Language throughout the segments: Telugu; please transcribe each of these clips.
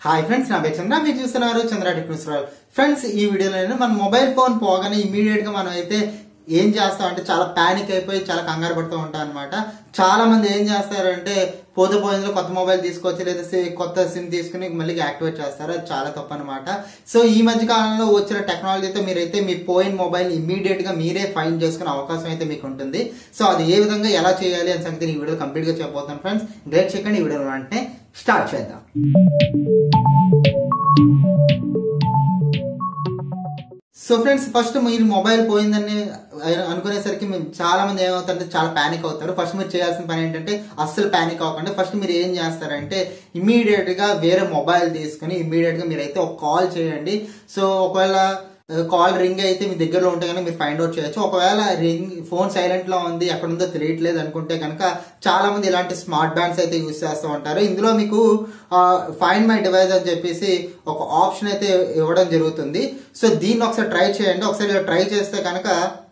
హాయ్ ఫ్రెండ్స్ నా పేరు చంద్ర మీరు చూస్తున్నారు చంద్ర టెక్నిక్స్ ఫ్రెండ్స్ ఈ వీడియోలో నేను మన మొబైల్ ఫోన్ పోగానే ఇమీడియట్ గా మనం అయితే ఏం చేస్తాం అంటే చాలా పానిక్ అయిపోయి చాలా కంగారు పడుతూ ఉంటాం అనమాట చాలా మంది ఏం చేస్తారంటే పోతే పోయిందో కొత్త మొబైల్ తీసుకొచ్చి లేదా సి- కొత్త సిమ్ తీసుకుని మళ్ళీ యాక్టివేట్ చేస్తారు అది చాలా తప్పు అనమాట సో ఈ మధ్య కాలంలో వచ్చిన టెక్నాలజీతో మీరైతే మీ పోయిన మొబైల్ ఇమీడియట్ గా మీరే ఫైండ్ చేసుకునే అవకాశం అయితే మీకు ఉంటుంది సో అది ఏ విధంగా ఎలా చేయాలి అని సంగతి ఈ వీడియో కంప్లీట్ గా చెప్పబోతాను ఫ్రెండ్స్ గ్రేట్ చెక్కండి ఈ వీడియో అంటే స్టార్ట్ చేద్దాం సో ఫ్రెండ్స్ ఫస్ట్ మీరు మొబైల్ పోయిందని అనుకునేసరికి మేము చాలా మంది ఏమవుతారంటే చాలా పానిక్ అవుతారు ఫస్ట్ మీరు చేయాల్సిన పని ఏంటంటే అస్సలు పానిక్ అవ్వకుండా ఫస్ట్ మీరు ఏం చేస్తారంటే ఇమీడియట్ గా వేరే మొబైల్ తీసుకుని ఇమీడియట్ గా మీరైతే ఒక కాల్ చేయండి సో ఒకవేళ కాల్ రింగ్ అయితే మీ దగ్గరలో ఉంటే కనుక మీరు ఫైండ్ అవుట్ చేయొచ్చు ఒకవేళ రింగ్ ఫోన్ సైలెంట్ లో ఉంది ఎక్కడ ఉందో తెలియట్లేదు అనుకుంటే కనుక చాలా మంది ఇలాంటి స్మార్ట్ బ్యాండ్స్ అయితే యూస్ చేస్తూ ఉంటారు ఇందులో మీకు ఫైండ్ మై డివైస్ అని చెప్పేసి ఒక ఆప్షన్ అయితే ఇవ్వడం జరుగుతుంది సో దీన్ని ఒకసారి ట్రై చేయండి ఒకసారి ఇలా ట్రై చేస్తే కనుక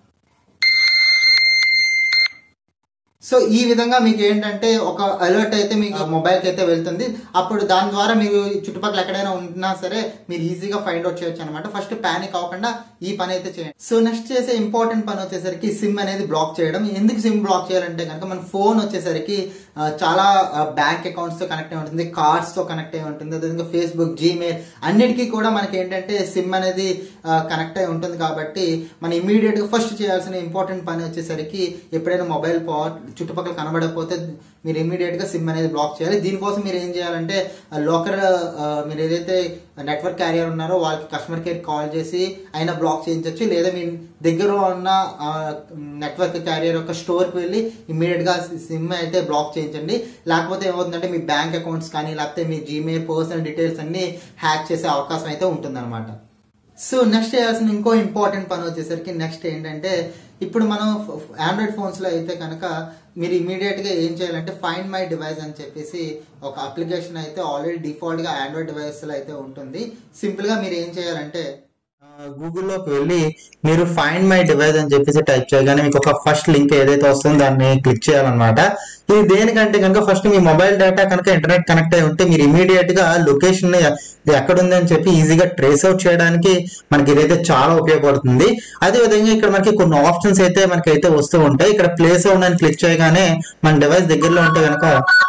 సో ఈ విధంగా మీకు ఏంటంటే ఒక అలర్ట్ అయితే మీకు మొబైల్ కి అయితే వెళ్తుంది అప్పుడు దాని ద్వారా మీరు చుట్టుపక్కల ఎక్కడైనా ఉన్నా సరే మీరు ఈజీగా ఫైండ్ అవుట్ చేయొచ్చు అనమాట ఫస్ట్ పానిక్ అవ్వకుండా ఈ పని అయితే చేయండి సో నెక్స్ట్ చేసే ఇంపార్టెంట్ పని వచ్చేసరికి సిమ్ అనేది బ్లాక్ చేయడం ఎందుకు సిమ్ బ్లాక్ చేయాలంటే కనుక మన ఫోన్ వచ్చేసరికి ఆ, చాలా బ్యాంక్ అకౌంట్స్ తో కనెక్ట్ అయి ఉంటుంది కార్డ్స్ తో కనెక్ట్ అయి ఉంటుంది అదేవిధంగా ఫేస్బుక్ జీమెయిల్ అన్నిటికీ కూడా మనకి ఏంటంటే సిమ్ అనేది కనెక్ట్ అయి ఉంటుంది కాబట్టి మనం ఇమీడియట్ గా ఫస్ట్ చేయాల్సిన ఇంపార్టెంట్ పని వచ్చేసరికి ఎప్పుడైనా మొబైల్ పవర్ చుట్టుపక్కల కనబడకపోతే మీరు ఇమీడియట్ గా సిమ్ అనేది బ్లాక్ చేయాలి దీనికోసం మీరు ఏం చేయాలంటే లోకల్ మీరు ఏదైతే నెట్వర్క్ క్యారియర్ ఉన్నారో వాళ్ళకి కస్టమర్ కేర్ కాల్ చేసి అయినా బ్లాక్ చేయించవచ్చు లేదా మీ దగ్గర ఉన్న నెట్వర్క్ క్యారియర్ యొక్క స్టోర్ కి వెళ్ళి ఇమీడియట్ గా సిమ్ అయితే బ్లాక్ చేయించండి లేకపోతే ఏమవుతుందంటే మీ బ్యాంక్ అకౌంట్స్ కానీ లేకపోతే మీ జీమెయిల్ పర్సనల్ డీటెయిల్స్ అన్ని హ్యాక్ చేసే అవకాశం అయితే ఉంటుందన్నమాట సో నెక్స్ట్ చేయాల్సిన ఇంకో ఇంపార్టెంట్ పని వచ్చేసరికి నెక్స్ట్ ఏంటంటే ఇప్పుడు మనం ఆండ్రాయిడ్ ఫోన్స్ లో అయితే కనుక మీరు ఇమీడియట్ గా ఏం చేయాలంటే ఫైండ్ మై డివైస్ అని చెప్పేసి ఒక అప్లికేషన్ అయితే ఆల్రెడీ డిఫాల్ట్ గా ఆండ్రాయిడ్ డివైస్ లో అయితే ఉంటుంది సింపుల్ గా మీరు ఏం చేయాలంటే గూగుల్లోకి వెళ్ళి మీరు ఫైండ్ మై డివైస్ అని చెప్పేసి టైప్ చేయగానే మీకు ఒక ఫస్ట్ లింక్ ఏదైతే వస్తుందో దాన్ని క్లిక్ చేయాలన్నమాట ఇది దేనికంటే కనుక ఫస్ట్ మీ మొబైల్ డేటా కనుక ఇంటర్నెట్ కనెక్ట్ అయి ఉంటే మీరు ఇమీడియట్ గా లొకేషన్ ఎక్కడ ఉంది అని చెప్పి ఈజీగా ట్రేస్ అవుట్ చేయడానికి మనకి ఇదైతే చాలా ఉపయోగపడుతుంది అదే విధంగా ఇక్కడ మనకి కొన్ని ఆప్షన్స్ అయితే మనకి అయితే వస్తూ ఉంటాయి ఇక్కడ ప్లేస్ అవుట్ అని క్లిక్ చేయగానే మన డివైస్ దగ్గరలో ఉంటే కనుక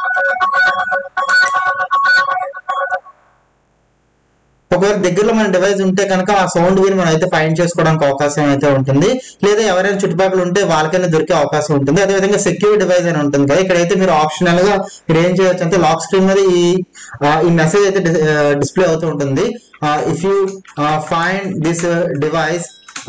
ఒకవేళ దగ్గరలో మన డివైస్ ఉంటే కనుక ఆ సౌండ్ విని మనం అయితే ఫైండ్ చేసుకోవడానికి అవకాశం అయితే ఉంటుంది లేదా ఎవరైనా చుట్టుపక్కల ఉంటే వాళ్ళకైనా దొరికే అవకాశం ఉంటుంది అదే విధంగా సెక్యూర్ డివైస్ అని ఉంటుంది కదా ఇక్కడైతే మీరు ఆప్షనల్ గా మీరు ఏం చేయొచ్చు అంటే లాక్ స్క్రీన్ మీద ఈ ఆ, ఈ మెసేజ్ అయితే డిస్ప్లే అవుతూ ఉంటుంది if you find this device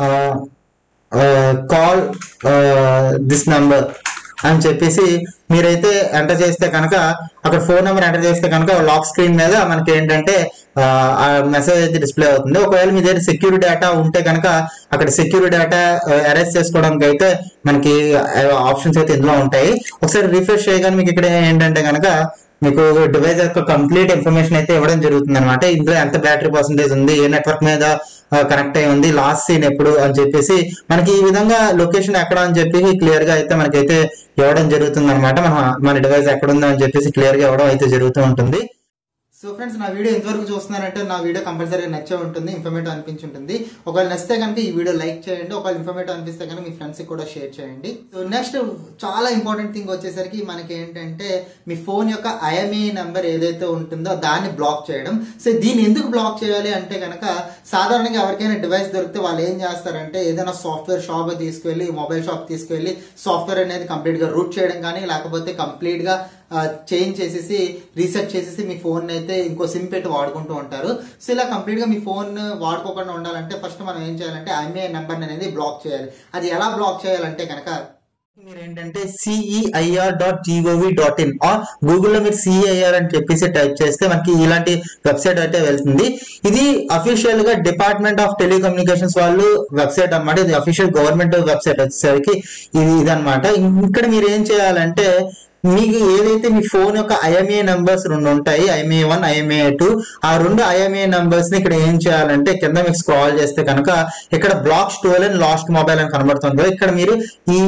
call this number అని చెప్పేసి మీరైతే ఎంటర్ చేస్తే కనుక అక్కడ ఫోన్ నెంబర్ ఎంటర్ చేస్తే కనుక లాక్ స్క్రీన్ మీద మనకి ఏంటంటే ఆ మెసేజ్ అయితే డిస్ప్లే అవుతుంది ఒకవేళ మీ దగ్గర సెక్యూరిటీ డేటా ఉంటే కనుక అక్కడ సెక్యూరిటీ డేటా అరెస్ట్ చేసుకోవడానికి అయితే మనకి ఆప్షన్స్ అయితే ఇందులో ఉంటాయి ఒకసారి రిఫ్రెష్ చేయగానే మీకు ఇక్కడ ఏంటంటే కనుక మీకు డివైస్ యొక్క కంప్లీట్ ఇన్ఫర్మేషన్ అయితే ఇవ్వడం జరుగుతుంది అనమాట ఇందులో ఎంత బ్యాటరీ పర్సంటేజ్ ఉంది ఏ నెట్వర్క్ మీద కనెక్ట్ అయి ఉంది లాస్ట్ సీన్ ఎప్పుడు అని చెప్పేసి మనకి ఈ విధంగా లొకేషన్ ఎక్కడ అని చెప్పేసి క్లియర్ గా అయితే మనకైతే ఇవ్వడం జరుగుతుంది అనమాట మన మన డివైస్ ఎక్కడ ఉందో అని చెప్పేసి క్లియర్ గా ఇవ్వడం అయితే జరుగుతూ ఉంటుంది సో ఫ్రెండ్స్ నా వీడియో ఇంతవరకు చూస్తున్నారంటే నా వీడియో కంపల్సరీగా నచ్చే ఉంటుంది ఇన్ఫర్మేటివ్ అనిపించి ఉంటుంది ఒకవేళ నచ్చితే కనుక ఈ వీడియో లైక్ చేయండి ఒకవేళ ఇన్ఫర్మేటివ్ అనిపిస్తే కనుక మీ ఫ్రెండ్స్ కి కూడా షేర్ చేయండి సో నెక్స్ట్ చాలా ఇంపార్టెంట్ థింగ్ వచ్చేసరికి మనకి ఏంటంటే మీ ఫోన్ యొక్క ఐఎంఏ నెంబర్ ఏదైతే ఉంటుందో దాన్ని బ్లాక్ చేయడం సో దీన్ని ఎందుకు బ్లాక్ చేయాలి అంటే కనుక సాధారణంగా ఎవరికైనా డివైస్ దొరికితే వాళ్ళు ఏం చేస్తారంటే ఏదైనా సాఫ్ట్వేర్ షాప్ తీసుకెళ్లి మొబైల్ షాప్ తీసుకెళ్లి సాఫ్ట్వేర్ అనేది కంప్లీట్ గా రూట్ చేయడం కానీ లేకపోతే కంప్లీట్ గా చేంజ్ చేసేసి రీసెట్ చేసేసి మీ ఫోన్ అయితే ఇంకో సిమ్ పెట్టి వాడుకుంటూ ఉంటారు సో ఇలా కంప్లీట్ గా మీ ఫోన్ వాడుకోకుండా ఉండాలంటే ఫస్ట్ మనం ఏం చేయాలంటే ఐఎంఏ నెంబర్ అనేది బ్లాక్ చేయాలి అది ఎలా బ్లాక్ చేయాలంటే కనుక మీరు ఏంటంటే CEIR dot GOV dot in or గూగుల్లో మీరు సిఈఐఆర్ అని చెప్పేసి టైప్ చేస్తే మనకి ఇలాంటి వెబ్సైట్ అయితే వెళ్తుంది ఇది అఫీషియల్ గా డిపార్ట్మెంట్ ఆఫ్ టెలికమ్యూనికేషన్స్ వాళ్ళు వెబ్సైట్ అన్నమాట ఇది అఫీషియల్ గవర్నమెంట్ వెబ్సైట్ వచ్చేసరికి ఇది ఇదన్నమాట ఇక్కడ మీరు ఏం చేయాలంటే మీకు ఏదైతే మీ ఫోన్ యొక్క ఐఎంఏ నంబర్స్ రెండు ఉంటాయి ఐఎంఏ వన్ ఐఎంఏ టూ ఆ రెండు ఐఎంఏ నంబర్స్ ని ఇక్కడ ఏం చేయాలంటే కింద మీకు స్క్రాల్ చేస్తే కనుక ఇక్కడ బ్లాక్ స్టోలెన్ లాస్ట్ మొబైల్ అని కనబడుతుంది ఇక్కడ మీరు ఈ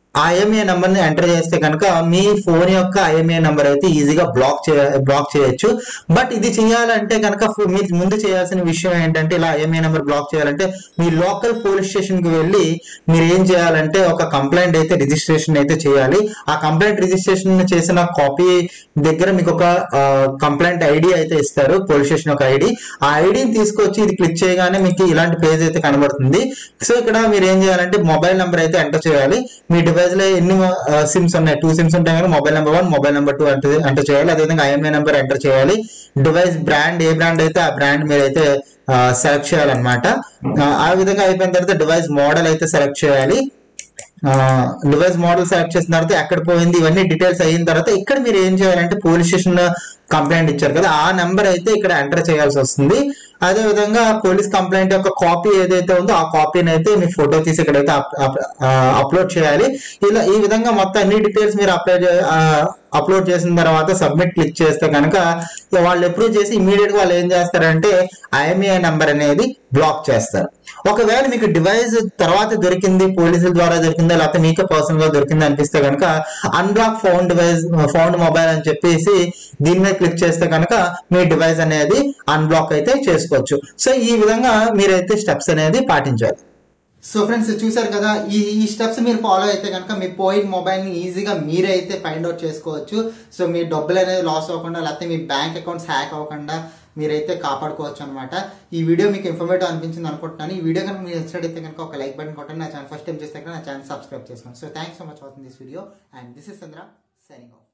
ఐఎంఏ నంబర్ ని ఎంటర్ చేస్తే కనుక మీ ఫోన్ యొక్క ఐఎంఏ నంబర్ అయితే ఈజీగా బ్లాక్ చే బ్లాక్ చేయొచ్చు బట్ ఇది చేయాలంటే కనుక ఫు- మీరు ముందు చేయాల్సిన విషయం ఏంటంటే ఇలా ఐఎంఏ నంబర్ బ్లాక్ చేయాలంటే మీ లోకల్ పోలీస్ స్టేషన్ కి వెళ్ళి మీరు ఏం చేయాలంటే ఒక కంప్లైంట్ అయితే రిజిస్ట్రేషన్ అయితే చేయాలి ఆ కంప్లైంట్ రిజిస్ట్రేషన్ చేసిన కాపీ దగ్గర మీకు ఒక కంప్లైంట్ ఐడి అయితే ఇస్తారు పోలీస్ స్టేషన్ ఒక ఐడి ఆ ఐడిని తీసుకొచ్చి ఇది క్లిక్ చేయగానే మీకు ఇలాంటి పేజ్ అయితే కనబడుతుంది సో ఇక్కడ మీరు ఏం చేయాలంటే మొబైల్ నెంబర్ అయితే ఎంటర్ చేయాలి మీ డివైస్ లో ఎన్ని సిమ్స్ ఉన్నాయి టూ సిమ్స్ ఉంటాయి కానీ mobile number one mobile number two enter enter చేయాలి అదేవిధంగా ఐఎంఐ నెంబర్ ఎంటర్ చేయాలి డివైస్ బ్రాండ్ ఏ బ్రాండ్ అయితే ఆ బ్రాండ్ మీరు అయితే సెలెక్ట్ చేయాలన్నమాట ఆ, ఆ విధంగా అయిపోయిన తర్వాత డివైస్ మోడల్ అయితే సెలెక్ట్ చేయాలి డివైస్ మోడల్ సెలెక్ట్ చేసిన తర్వాత ఎక్కడ పోయింది ఇవన్నీ డీటెయిల్స్ అయిన తర్వాత ఇక్కడ మీరు ఏం చేయాలంటే పోలీస్ స్టేషన్ కంప్లైంట్ ఇచ్చారు కదా ఆ నెంబర్ అయితే ఇక్కడ ఎంటర్ చేయాల్సి వస్తుంది అదే విధంగా పోలీస్ కంప్లైంట్ యొక్క కాపీ ఏదైతే ఉందో ఆ కాపీని అయితే మీ ఫోటో తీసి ఇక్కడైతే అప్లోడ్ చేయాలి ఇలా ఈ విధంగా మొత్తం అన్ని డీటెయిల్స్ మీరు అప్లై అప్లోడ్ చేసిన తర్వాత సబ్మిట్ క్లిక్ చేస్తే కనుక వాళ్ళు అప్రూవ్ చేసి ఇమీడియట్ గా వాళ్ళు ఏం చేస్తారంటే ఐఎంఏ నెంబర్ అనేది బ్లాక్ చేస్తారు ఒకవేళ మీకు డివైస్ తర్వాత దొరికింది పోలీసుల ద్వారా దొరికిందా లేకపోతే మీకే పర్సనల్ గా దొరికింది అనిపిస్తే కనుక unblock phone device phone mobile అని చెప్పేసి దీని మీద క్లిక్ చేస్తే కనుక మీ డివైస్ అనేది అన్బ్లాక్ అయితే చేసుకోవచ్చు సో ఈ విధంగా మీరైతే స్టెప్స్ అనేది పాటించాలి సో ఫ్రెండ్స్ చూసారు కదా ఈ ఈ స్టెప్స్ మీరు ఫాలో అయితే కనుక మీ పోయిన మొబైల్ ని ఈజీగా మీరే అయితే ఫైండ్ అవుట్ చేసుకోవచ్చు సో మీ డబ్బులు అనేది లాస్ అవ్వకుండా లేకపోతే మీ బ్యాంక్ అకౌంట్స్ హ్యాక్ అవ్వకుండా మీరైతే కాపాడుకోవచ్చు అనమాట ఈ వీడియో మీకు ఇన్ఫర్మేటివ్ అనిపించింది అనుకుంటున్నాను ఈ వీడియో కనుక మీరు నచ్చినట్టయితే కనుక ఒక లైక్ బటన్ కొట్టండి నా ఛానల్ ఫస్ట్ టైం చేస్తే కనుక నా ఛానల్ సబ్స్క్రైబ్ చేసుకోండి so thanks so much watching this video and this is Chandra signing of